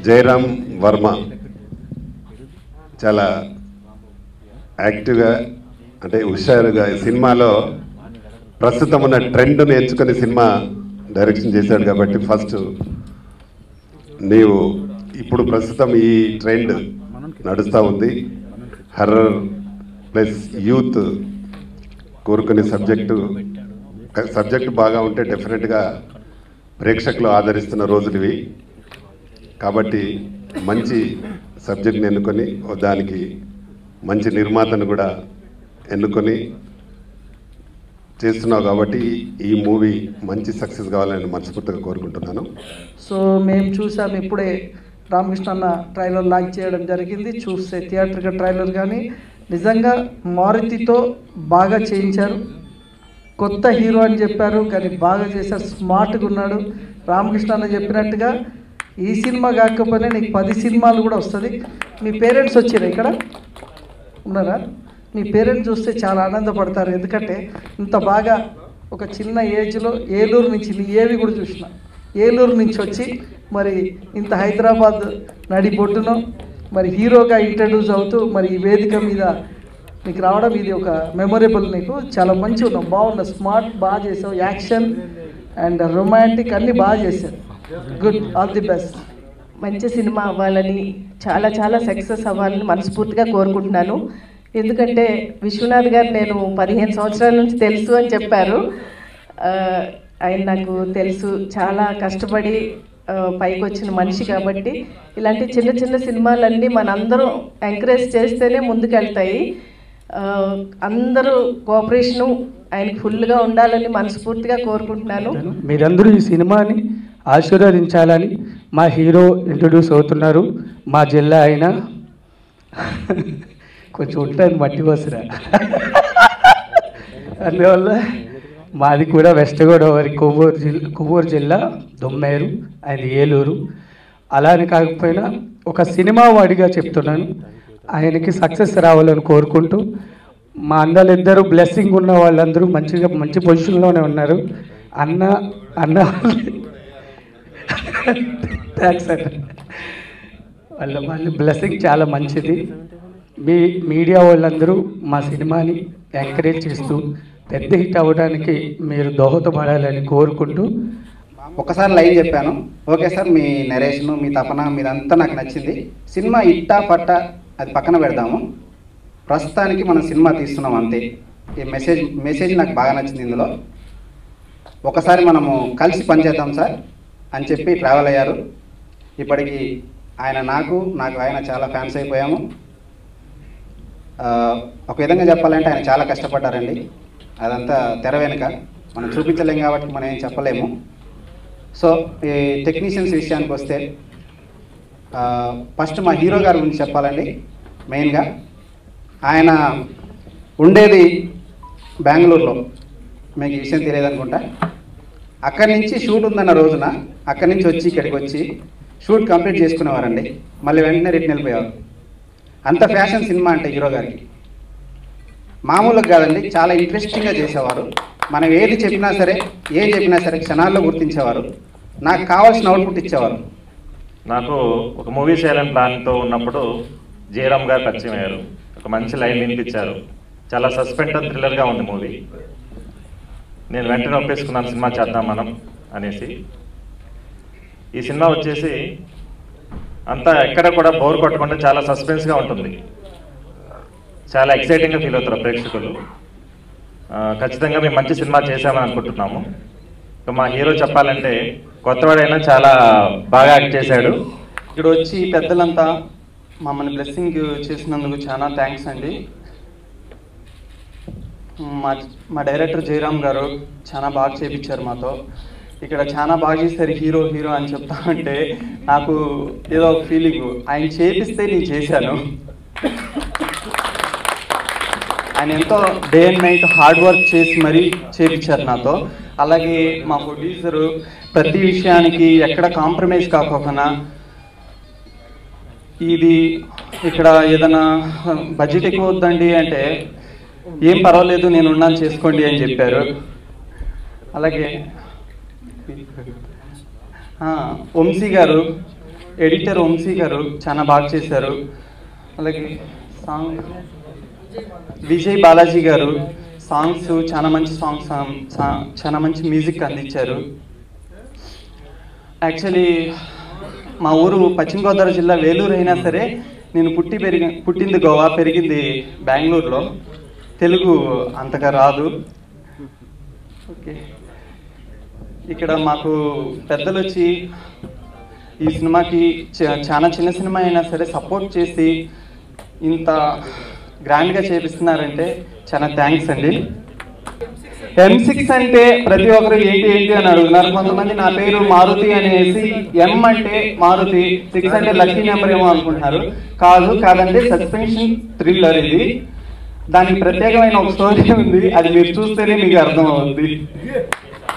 జయరామ్ వర్మ చాలా యాక్టివ్గా అంటే హుషారుగా ఈ సినిమాలో ప్రస్తుతం ఉన్న ట్రెండ్ నేర్చుకుని సినిమా డైరెక్షన్ చేశాడు కాబట్టి ఫస్ట్ నీవు ఇప్పుడు ప్రస్తుతం ఈ ట్రెండ్ నడుస్తూ ఉంది హర్రర్ ప్లస్ యూత్ కోరుకునే సబ్జెక్టు సబ్జెక్టు బాగా ఉంటే డెఫినెట్గా ప్రేక్షకులు ఆదరిస్తున్న రోజులు ఇవి కాబట్టి మంచి సబ్జెక్ట్ని ఎన్నుకొని దానికి మంచి నిర్మాతను కూడా ఎన్నుకొని చేస్తున్నావు కాబట్టి ఈ మూవీ మంచి సక్సెస్ కావాలని మనస్ఫూర్తిగా కోరుకుంటున్నాను సో మేము చూసాం ఇప్పుడే రామకృష్ణ అన్న ట్రైలర్ లాంచ్ చేయడం జరిగింది చూస్తే థియేటర్గా ట్రైలర్ కానీ నిజంగా మారుతితో బాగా చేయించారు కొత్త హీరో అని చెప్పారు కానీ బాగా చేశారు స్మార్ట్గా ఉన్నాడు రామకృష్ణ అన్న చెప్పినట్టుగా ఈ సినిమా కాకపోయినా నీకు పది సినిమాలు కూడా వస్తుంది మీ పేరెంట్స్ వచ్చారా ఇక్కడ ఉన్నారా మీ పేరెంట్స్ చూస్తే చాలా ఆనందపడతారు ఎందుకంటే ఇంత బాగా ఒక చిన్న ఏజ్లో ఏలూరు నుంచి నీ ఏవి కూడా చూసిన ఏలూరు నుంచి వచ్చి మరి ఇంత హైదరాబాద్ నడిబొడ్డును మరి హీరోగా ఇంట్రడ్యూస్ అవుతూ మరి ఈ వేదిక మీద నీకు రావడం ఇది ఒక మెమొరబుల్ నీకు చాలా మంచి ఉన్నావు బాగున్నా స్మార్ట్ బాగా చేసావు యాక్షన్ అండ్ రొమాంటిక్ అన్నీ బాగా చేశావు గుడ్ ఆల్ ది బెస్ట్ మంచి సినిమా అవ్వాలని చాలా చాలా సక్సెస్ అవ్వాలని మనస్ఫూర్తిగా కోరుకుంటున్నాను ఎందుకంటే విశ్వనాథ్ గారు నేను పదిహేను సంవత్సరాల నుంచి తెలుసు అని చెప్పారు ఆ, ఆయన నాకు తెలుసు చాలా కష్టపడి ఆ, పైకి వచ్చిన మనిషి కాబట్టి ఇలాంటి చిన్న చిన్న సినిమాలన్నీ మనందరం ఎంకరేజ్ చేస్తేనే ముందుకెళ్తాయి ఆ, అందరూ కోఆపరేషను ఆయనకి ఫుల్గా ఉండాలని మనస్ఫూర్తిగా కోరుకుంటున్నాను మీరందరూ ఈ సినిమాని ఆశీర్వదించాలని మా హీరో ఇంట్రొడ్యూస్ అవుతున్నారు మా జిల్లా అయిన కొంచెం ఉంటుంది మట్టి వసరా అందువల్ల మాది కూడా వెస్ట్ గోదావరి కొవ్వూరు జిల్లా కొవ్వూరు జిల్లా దొమ్మేరు అది ఏలూరు అలా అని కాకపోయినా ఒక సినిమా వాడిగా చెప్తున్నాను ఆయనకి సక్సెస్ రావాలని కోరుకుంటూ మా అన్నలిద్దరూ బ్లెస్సింగ్ ఉన్న వాళ్ళందరూ మంచిగా మంచి పొజిషన్లోనే ఉన్నారు అన్న అన్న థ్యాంక్స్ అన్న వాళ్ళ వాళ్ళ బ్లెస్సింగ్ చాలా మంచిది మీ మీడియా వాళ్ళందరూ మా సినిమాని ఎంకరేజ్ చేస్తూ పెద్ద హిట్ అవ్వడానికి మీరు దోహదపడాలని కోరుకుంటూ ఒకసారి లైన్ చెప్పాను ఓకే సార్ మీ నరేషన్ మీ తపన మీదంతా నాకు నచ్చింది సినిమా ఇట్టా పట్ట అది పక్కన పెడదాము ప్రస్తుతానికి మనం సినిమా తీస్తున్నాం అంతే ఈ మెసేజ్ మెసేజ్ నాకు బాగా నచ్చింది ఇందులో ఒకసారి మనము కలిసి పనిచేద్దాం సార్ అని చెప్పి ట్రావెల్ అయ్యారు ఇప్పటికి ఆయన నాకు నాకు ఆయన చాలా ఫ్యాన్స్ అయిపోయాము ఆ, ఒక విధంగా చెప్పాలంటే ఆయన చాలా కష్టపడ్డారండి అదంతా తెర వెనుక మనం చూపించలేం కాబట్టి మనం ఏం చెప్పలేము సో ఈ టెక్నీషియన్స్ విషయానికి వస్తే ఆ, ఫస్ట్ మా హీరో గారి గురించి చెప్పాలండి మెయిన్గా ఆయన ఉండేది బెంగళూరులో మీకు ఈ విషయం తెలియదు అనుకుంటా అక్కడి నుంచి షూట్ ఉందన్న రోజున అక్కడి నుంచి వచ్చి ఇక్కడికి వచ్చి షూట్ కంప్లీట్ చేసుకునేవారండి మళ్ళీ వెంటనే రిటర్న్ వెళ్ళిపోయేవారు అంత ఫ్యాషన్ సినిమా అంటే హీరో గారికి మామూలుగా కాదండి చాలా ఇంట్రెస్టింగ్గా చేసేవారు మనం ఏది చెప్పినా సరే ఏం చెప్పినా సరే క్షణాల్లో గుర్తించేవారు నాకు కావాల్సిన అవుట్పుట్ ఇచ్చేవారు నాకు ఒక మూవీ చేయాలని ప్లాన్తో ఉన్నప్పుడు జయరామ్ గారు పరిచయం అయ్యారు ఒక మంచి లైన్ వినిపించారు చాలా సస్పెండ్ అండ్ థ్రిల్లర్గా ఉంది మూవీ నేను వెంటనే ఒప్పేసుకున్నాను సినిమా చేద్దాం మనం అనేసి ఈ సినిమా వచ్చేసి అంతా ఎక్కడ కూడా బోర్ కొట్టకుండా చాలా సస్పెన్స్గా ఉంటుంది చాలా ఎక్సైటింగ్గా ఫీల్ అవుతారు ప్రేక్షకులు ఆ, ఖచ్చితంగా మేము మంచి సినిమా చేశామని అనుకుంటున్నాము ఇక మా హీరో చెప్పాలంటే కొత్తవాడైనా చాలా బాగా యాక్ట్ చేశాడు ఇక్కడ వచ్చి పెద్దలంతా మమ్మల్ని బ్లెస్సింగ్ చేసినందుకు చాలా థ్యాంక్స్ అండి మా మా డైరెక్టర్ జయరామ్ గారు చాలా బాగా చేపించారు మాతో ఇక్కడ చాలా బాగా చేశారు హీరో హీరో అని చెప్తా ఉంటే నాకు ఏదో ఒక ఫీలింగ్ ఆయన చేపిస్తే నేను చేశాను ఆయన ఎంతో day and night hard work చేసి మరీ చేపించారు నాతో అలాగే మా ప్రొడ్యూసరు ప్రతి విషయానికి ఎక్కడ కాంప్రమైజ్ కాకోకుండా ఇది ఇక్కడ ఏదైనా బడ్జెట్ ఎక్కువ వద్దండి అంటే ఏం పర్వాలేదు నేను ఉన్నాను చేసుకోండి అని చెప్పారు అలాగే ఆ, వంశీ గారు ఎడిటర్ వంశీ గారు చాలా బాగా చేశారు అలాగే సాంగ్ విజయ్ బాలాజీ గారు సాంగ్స్ చాలా మంచి సాంగ్స్ చాలా మంచి మ్యూజిక్ అందించారు యాక్చువల్లీ మా ఊరు పశ్చిమ గోదావరి జిల్లా వేలూరు అయినా సరే నేను పుట్టి పెరిగి పుట్టింది గోవా పెరిగింది బెంగళూరులో తెలుగు అంతగా రాదు ఓకే ఇక్కడ మాకు పెద్దలు వచ్చి ఈ సినిమాకి చ- చాలా చిన్న సినిమా అయినా సరే సపోర్ట్ చేసి ఇంత గ్రాండ్గా చేపిస్తున్నారంటే చాలా థ్యాంక్స్ అండి ఎం సిక్స్ అంటే ప్రతి ఒక్కరు ఏంటి ఏంటి అని అడుగుతున్నారు కొంతమంది నా పేరు మారుతి అనేసి ఎం అంటే మారుతి సిక్స్ అంటే లక్కీ నెంబర్ ఏమో అనుకుంటున్నారు కాదు కాదండి సస్పెన్షన్ థ్రిల్లర్ ఇది దానికి ప్రత్యేకమైన ఒక స్టోరీ ఉంది అది మీరు చూస్తేనే మీకు అర్థం అవుతుంది